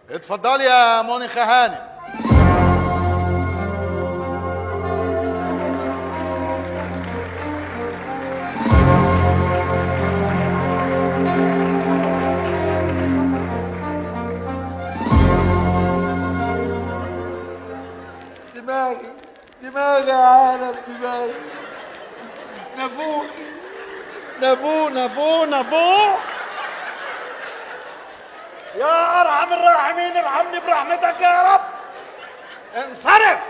اتفضلي يا مونيكا هانم دماغي دماغي يا عالم دماغي نافوق نافوق نافوق نافوق يا ارحم الراحمين ارحمني برحمتك يا رب انصرف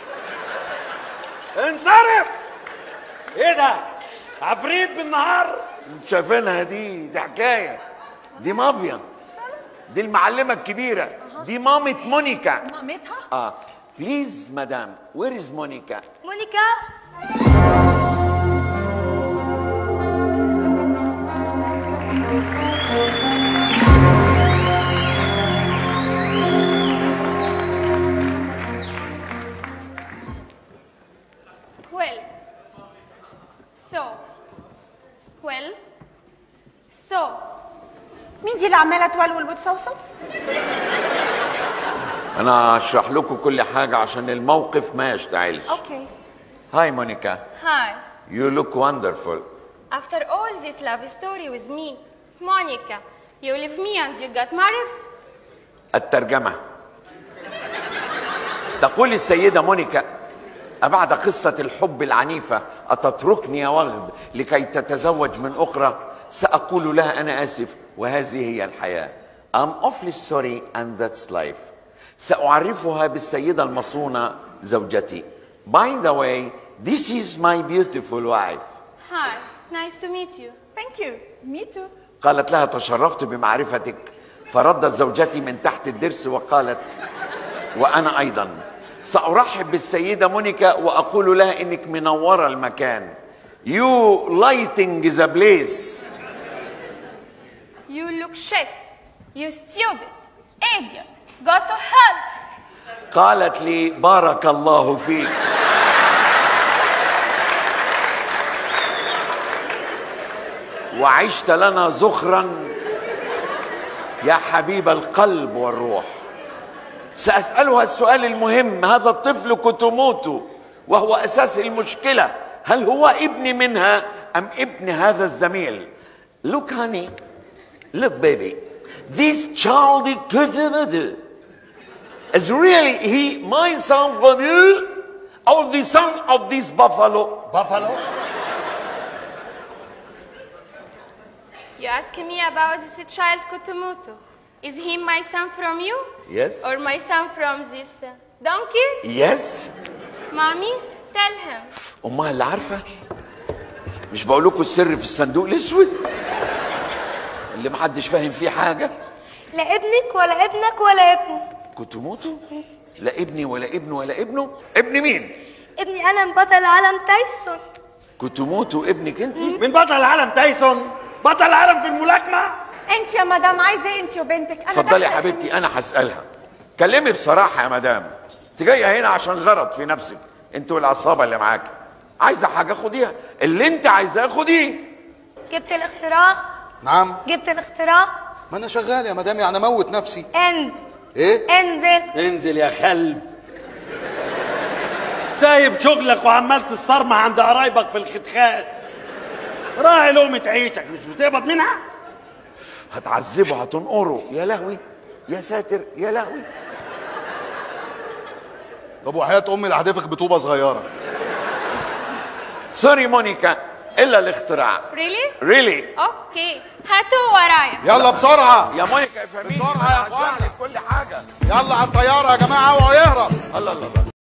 انصرف ايه ده عفريت بالنهار شايفينها دي دي حكايه دي مافيا دي المعلمه الكبيره دي مامة مونيكا مامتها اه بليز مدام وير از مونيكا مونيكا Well, so, well, so, مين دي اللي عماله تولول وتصوصو انا هشرح لكم كل حاجه عشان الموقف ما يشتعلش اوكي هاي مونيكا hi. يو لوك وندرفول After all this love story with me, Monica, you leave me and you got married? الترجمه تقول السيده مونيكا أبعد قصة الحب العنيفة أتتركني يا وغد لكي تتزوج من أخرى سأقول لها أنا آسف وهذه هي الحياة I'm awfully sorry and that's life سأعرفها بالسيدة المصونة زوجتي By the way, this is my beautiful wife Hi, nice to meet you. ثانك يو مي تو قالت لها تشرفت بمعرفتك فردت زوجتي من تحت الدرس وقالت وانا ايضا سارحب بالسيده مونيكا واقول لها انك منوره المكان يو لايتنج ذا بليس You look shit. You stupid. Idiot. Go to hell. قالت لي بارك الله فيك وعشت لنا زخرا يا حبيب القلب والروح سأسألها السؤال المهم هذا الطفل كتموتو وهو أساس المشكلة هل هو ابن منها أم ابن هذا الزميل Look honey Look baby This child كتموتو is really he my son from you or the son of this buffalo بافالو You ask me about this child Kutumutu. Is he my son from you? Yes. Or my son from this uh, donkey? yes Mommy, tell him. امها اللي عارفه مش بقول لكم السر في الصندوق الاسود اللي محدش فاهم فيه حاجه لا ابنك ولا ابنك ولا ابنه كتموتو لا ابني ولا ابنه ولا ابنه ابن مين ابني انا من بطل عالم تايسون كتموتو ابنك انت من بطل العالم تايسون بطل العالم في الملاكمه انت يا مدام عايزه إيه انت وبنتك انا اتفضلي يا داخلة حبيبتي انا هسالها كلمي بصراحه يا مدام انت جايه هنا عشان غرض في نفسك انت والعصابه اللي معاكي عايزه حاجه خديها اللي انت عايزاه خديه جبت الاختراع نعم جبت الاختراع ما انا شغال يا مدام يعني اموت نفسي انزل ايه انزل انزل يا خلب سايب شغلك وعمال تتصرمح عند قرايبك في الخدخات راعي لقمة عيشك مش بتقبض منها هتعذبه هتنقره يا لهوي يا ساتر يا لهوي طب وحياة امي اللي هدفك بطوبة صغيرة سوري مونيكا الا الاختراع Really? ريلي Okay. هاتوا ورايا. يلا بسرعة يا مونيكا افهميني بسرعة يا أنا هشرح لك كل حاجه يلا على الطيارة يا جماعة اوعوا يهرب الله الله الله